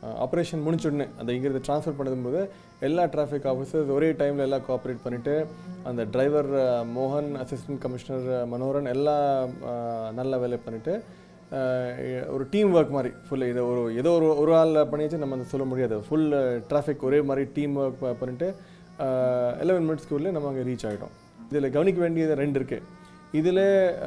operation முடிச்ச உடனே அந்த இங்கிருந்து ட்ரான்ஸ்ஃபர் பண்ணும்போது எல்லா டிராஃபிக் ஆஃபீஸர்ஸ் ஒரே டைமில் எல்லாம் கோஆப்ரேட் பண்ணிவிட்டு அந்த டிரைவர் மோகன் அசிஸ்டன்ட் கமிஷனர் மனோகரன் எல்லாம் அஹ், நல்ல வேலை பண்ணிவிட்டு ஒரு டீம் ஒர்க் மாதிரி ஃபுல் இது ஒரு ஏதோ ஒரு ஒரு ஆள் பண்ணியாச்சு நம்ம அதை சொல்ல முடியாது ஃபுல் டிராஃபிக் ஒரே மாதிரி டீம் ஒர்க் பண்ணிட்டு எலவன் மினிட்ஸ்க்குள்ளே நம்ம அங்கே ரீச் ஆகிட்டோம் இதில் கவனிக்க வேண்டியது ரெண்டு இருக்குது இதில்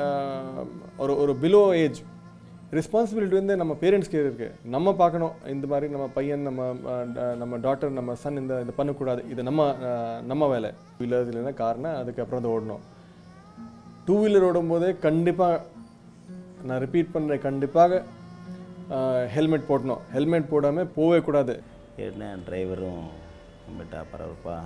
ஒரு ஒரு பிலோ ஏஜ் ரெஸ்பான்சிபிலிட்டி வந்து நம்ம பேரண்ட்ஸ்க்கு இருக்குது நம்ம பார்க்கணும் இந்த மாதிரி நம்ம பையன் நம்ம அஹ், ட- நம்ம டாட்டர் நம்ம சன் இந்த இது பண்ணக்கூடாது இது நம்ம அஹ், நம்ம வேலை வீலர் இல்லைன்னா கார்னா அதுக்கப்புறம் தான் ஓடணும் டூ வீலர் ஓடும்போதே கண்டிப்பாக நான் ரிப்பீட் பண்ணுறேன் கண்டிப்பாக ஹெல்மெட் போடணும் ஹெல்மெட் போடாமல் போகவே கூடாது ஏன்னா டிரைவரும் நம்மகிட்ட பரபரப்பாக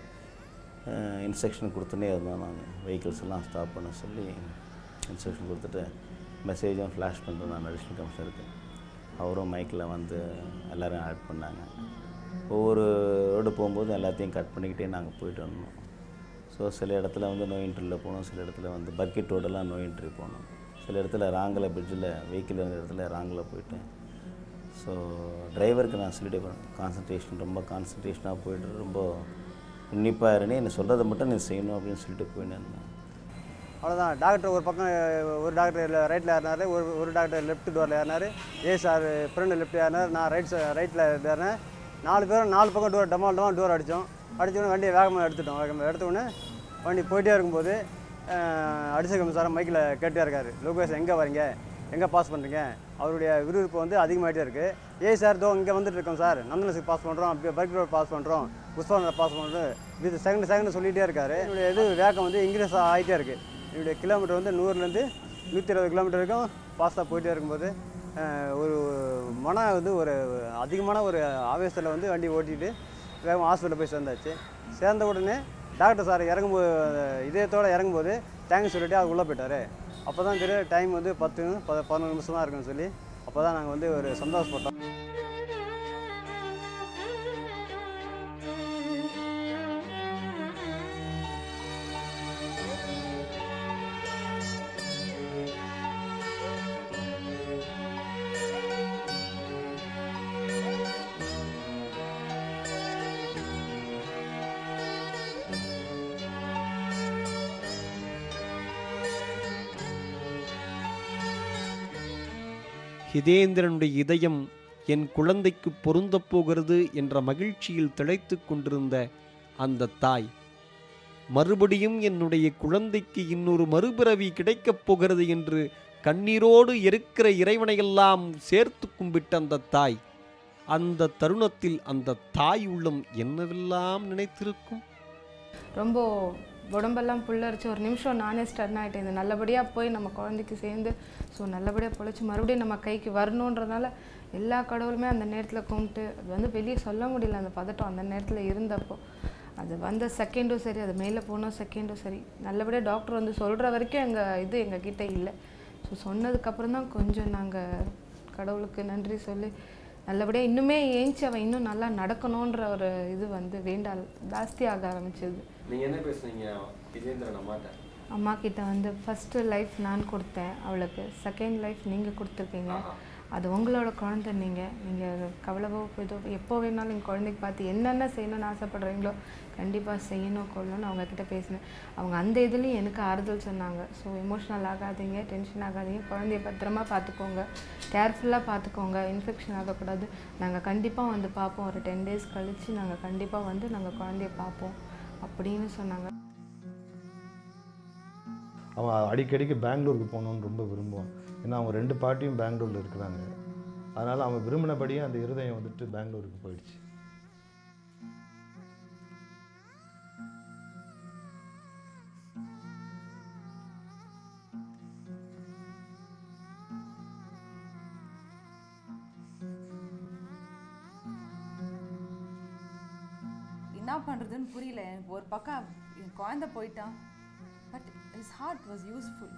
இன்ஸ்ட்ரக்ஷன் கொடுத்துனே இருந்தோம் நான் வெஹிக்கிள்ஸ் எல்லாம் ஸ்டாப் பண்ண சொல்லி இன்ஸ்ட்ரக்ஷன் கொடுத்துட்டு மெசேஜும் ஃப்ளாஷ் பண்ணுறேன் நான் அடிஷ்னல் கமிஷனருக்கு அவரும் மைக்கில் வந்து எல்லோரும் ஆட் பண்ணாங்க ஒவ்வொரு ரோடு போகும்போது எல்லாத்தையும் கட் பண்ணிக்கிட்டே நாங்கள் போயிட்டு வந்தோம் ஸோ சில இடத்துல வந்து நோ என்ட்ரியில் போனோம் சில இடத்துல வந்து பக்கெட் ரோடெல்லாம் நோ என்ட்ரி போனோம் சில இடத்துல ராங்கில் பிரிட்ஜில் வெஹிக்கிள் இருந்த இடத்துல ராங்கில் போயிட்டு ஸோ டிரைவருக்கு நான் சொல்லிட்டே போகிறேன் கான்சன்ட்ரேஷன் ரொம்ப கான்சன்ட்ரேஷனாக போயிட்டு ரொம்ப உன்னிப்பாக இருந்தே என்ன சொல்கிறத மட்டும் நீ செய்யணும் அப்படின்னு சொல்லிட்டு போயின்னு இருந்தேன் அவ்வளோதான் டாக்டர் ஒரு பக்கம் ஒரு டாக்டர் ரைட்டில் ஏறினார் ஒரு ஒரு டாக்டர் லெஃப்ட் டோரில் ஏறினார் ஏ சார் ஃப்ரெண்டு லெஃப்ட் ஏறினார் நான் ரைட் ரைட்டில் ஏறினேன் நாலு பேரும் நாலு பக்கம் டோர் டமால் டமால் டோர் அடித்தோம் அடித்தோடனே வண்டியை வேகமாக எடுத்துட்டோம் வேகமாக எடுத்த உடனே வண்டி போயிட்டே இருக்கும்போது அடிசகம் சார் மைக்கில் கேட்டே இருக்காரு லோகேஷ் எங்கே வரீங்க எங்கே பாஸ் பண்ணுறீங்க அவருடைய விறுவிறுப்பு வந்து அதிகமாகிட்டே இருக்குது ஏ சார் தோ இங்கே வந்துட்டு இருக்கோம் சார் நந்தனசுக்கு பாஸ் பண்ணுறோம் பர்க் ரோட் பாஸ் பண்ணுறோம் புஷ்பா பாஸ் பண்ணுறோம் இது செகண்ட் செகண்ட் சொல்லிகிட்டே இருக்காரு என்னுடைய இது வேகம் வந்து இன்க்ரீஸ் ஆகிட்டே இருக்குது என்னுடைய கிலோமீட்டர் வந்து நூறுலேருந்து நூற்றி இருபது கிலோமீட்டர் வரைக்கும் ஃபாஸ்ட்டாக போயிட்டே இருக்கும்போது அஹ், ஒரு மன வந்து ஒரு அதிகமான ஒரு ஆவேசத்தில் வந்து வண்டி ஓட்டிட்டு வேகமாக ஹாஸ்பிட்டல் போய் சேர்ந்தாச்சு சேர்ந்த உடனே டாக்டர் சார் இறங்கும்போது இதயத்தோடு இறங்கும்போது தேங்க்ஸ் சொல்லிட்டு அவர் உள்ளே போயிட்டார் அப்போ தான் தெரியும் டைம் வந்து பத்து ப பதினொரு நிமிஷம் தான் இருக்குன்னு சொல்லி அப்போ தான் நாங்கள் வந்து ஒரு சந்தோஷப்பட்டோம் ஹிதேந்திரனுடைய இதயம் என் குழந்தைக்கு பொருந்தப் போகிறது என்ற மகிழ்ச்சியில் திளைத்துக் கொண்டிருந்த அந்த தாய் மறுபடியும் என்னுடைய குழந்தைக்கு இன்னொரு மறுபிறவி கிடைக்கப் போகிறது என்று கண்ணீரோடு இருக்கிற இறைவனையெல்லாம் சேர்த்து கும்பிட்ட அந்த தாய் அந்த தருணத்தில் அந்த தாய் உள்ளம் என்னவெல்லாம் நினைத்திருக்கும் ரொம்ப உடம்பெல்லாம் புல்லரிச்சு ஒரு நிமிஷம் நானே ஸ்டன் ஆகிட்டேன் இது நல்லபடியாக போய் நம்ம குழந்தைக்கு சேர்ந்து ஸோ நல்லபடியாக பொழைச்சி மறுபடியும் நம்ம கைக்கு வரணுன்றதுனால எல்லா கடவுளுமே அந்த நேரத்தில் கும்பிட்டு அது வந்து வெளியே சொல்ல முடியல அந்த பதட்டம் அந்த நேரத்தில் இருந்தப்போ அது வந்த செகண்டும் சரி அது மேலே போனோம் செகண்டும் சரி நல்லபடியாக டாக்டர் வந்து சொல்கிற வரைக்கும் எங்கள் இது எங்கள் கிட்ட இல்லை ஸோ சொன்னதுக்கப்புறம் தான் கொஞ்சம் நாங்கள் கடவுளுக்கு நன்றி சொல்லி நல்லபடியாக இன்னுமே ஏஞ்சி அவன் இன்னும் நல்லா நடக்கணுன்ற ஒரு இது வந்து வேண்டால் ஜாஸ்தியாக ஆரம்பிச்சது நீங்கள் என்ன பேசுனீங்க விஜேந்திரன் அம்மாட்ட அம்மா கிட்ட வந்து ஃபஸ்ட்டு லைஃப் நான் கொடுத்தேன் அவளுக்கு செகண்ட் லைஃப் நீங்கள் கொடுத்துருக்கீங்க அது உங்களோட குழந்தை நீங்கள் நீங்கள் கவலவோ இதோ எப்போ வேணாலும் எங்கள் குழந்தைக்கு பார்த்து என்னென்ன செய்யணும்னு ஆசைப்படுறீங்களோ கண்டிப்பாக செய்யணும் கொள்ளணும்னு அவங்க கிட்ட பேசினேன் அவங்க அந்த இதுலேயும் எனக்கு ஆறுதல் சொன்னாங்க ஸோ எமோஷ்னல் ஆகாதீங்க டென்ஷன் ஆகாதீங்க குழந்தைய பத்திரமா பார்த்துக்கோங்க கேர்ஃபுல்லாக பார்த்துக்கோங்க இன்ஃபெக்ஷன் ஆகக்கூடாது நாங்கள் கண்டிப்பாக வந்து பார்ப்போம் ஒரு டென் டேஸ் கழித்து நாங்கள் கண்டிப்பாக வந்து நாங்கள் குழந்தைய பார்ப்போம் அப்படின்னு சொன்னாங்க அவன் அடிக்கடிக்கு பெங்களூருக்கு போகணுன்னு ரொம்ப விரும்புவான் ஏன்னா அவங்க ரெண்டு பாட்டியும் பெங்களூரில் இருக்கிறாங்க அதனால் அவன் விரும்பினபடியே அந்த இருதயம் வந்துட்டு பெங்களூருக்கு போயிடுச்சு என்ன பண்ணுறதுன்னு புரியல எனக்கு ஒரு பக்கம் என் குழந்தை போயிட்டான் but his heart was useful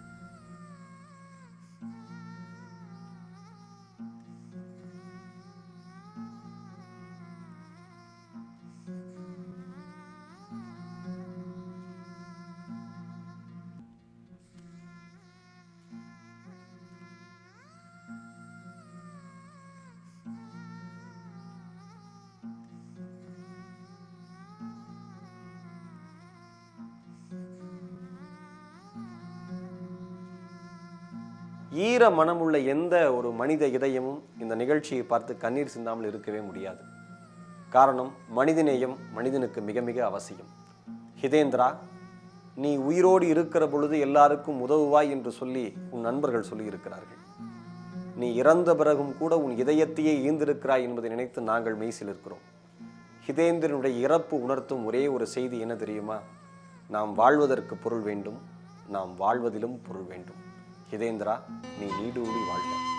ஈர மனமுள்ள எந்த ஒரு மனித இதயமும் இந்த நிகழ்ச்சியை பார்த்து கண்ணீர் சிந்தாமல் இருக்கவே முடியாது காரணம் மனிதநேயம் மனிதனுக்கு மிக மிக அவசியம் ஹிதேந்திரா நீ உயிரோடு இருக்கிற பொழுது எல்லாருக்கும் உதவுவாய் என்று சொல்லி உன் நண்பர்கள் சொல்லியிருக்கிறார்கள் நீ இறந்த பிறகும் கூட உன் இதயத்தையே ஈந்திருக்கிறாய் என்பதை நினைத்து நாங்கள் மெய்சில் இருக்கிறோம் ஹிதேந்திரனுடைய இறப்பு உணர்த்தும் ஒரே ஒரு செய்தி என்ன தெரியுமா நாம் வாழ்வதற்கு பொருள் வேண்டும் நாம் வாழ்வதிலும் பொருள் வேண்டும் ஹிதேந்திரா நீ நீடூழி வாழ்க